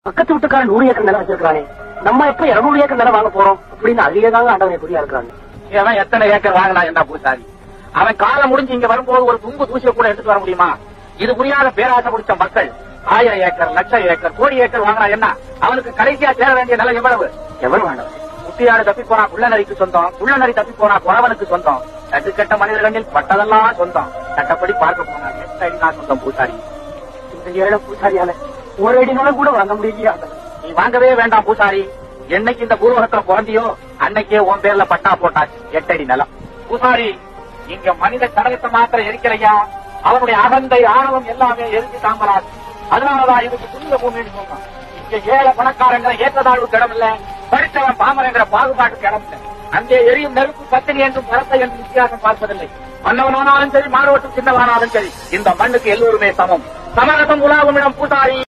பக்கத்து வீட்டுக்காரன் நூறு ஏக்கர் நிலம் வச்சிருக்கானே நம்ம எப்ப இருநூறு ஏக்கர் நிலம் வாங்க போறோம் அப்படின்னு அதிகதாங்க ஆண்டவனை புரியா இருக்கிறாங்க அவன் எத்தனை ஏக்கர் வாங்கினா என்ன பூசாரி அவன் காலம் முடிஞ்சு இங்க வரும்போது ஒரு தும்பு தூசியை கூட எடுத்துட்டு வர முடியுமா இது புரியாத பேராசை பிடிச்ச மக்கள் ஆயிரம் ஏக்கர் லட்சம் ஏக்கர் கோடி ஏக்கர் வாங்கினா என்ன அவனுக்கு கடைசியா சேர வேண்டிய நிலம் எவ்வளவு எவ்வளவு ஆண்டவன் குட்டியாடு தப்பி போனா குள்ளநரிக்கு சொந்தம் குள்ளநரி தப்பி போனா குறவனுக்கு சொந்தம் கட்டுக்கட்ட மனிதர்களில் பட்டதெல்லாம் சொந்தம் சட்டப்படி பார்க்க போனா எத்தனை அடினா சொந்தம் பூசாரி இந்த ஏழை பூசாரியால ஒரு அடி நிலம் கூட வாங்க முடியலையா ஆண்டவன்? நீ வாங்கவே வேண்டாம் பூசாரி என்னைக்கு இந்த பூர்வகத்துல பிறந்தியோ அன்னைக்கே உன் பேர்ல பட்டா போட்டாச்சு எட்டடி நிலம் பூசாரி இங்க மனித கடகத்தை மாத்திரம் எரிக்கலையா அவனுடைய அகந்தை ஆணவம் எல்லாமே எரிஞ்சு தாமலாது அதனாலதான் இதுக்கு புனித பூமின்னு சொல்றான் இங்க ஏழை பணக்காரங்கிற ஏற்றதாழ்வுக்கு இடம் இல்ல படித்தவன் பாமரங்கிற பாகுபாட்டுக்கு இடம் இல்ல அங்கே எரியும் நெருப்பு பத்தினி என்றும் பரத்தை என்றும் வித்தியாசம் பார்ப்பதில்லை மன்னவனானாலும் சரி மாணவற்றும் சின்னவனானாலும் சரி இந்த மண்ணுக்கு எல்லோருமே சமம் சமரசம் உலாவும் இடம் பூசாரி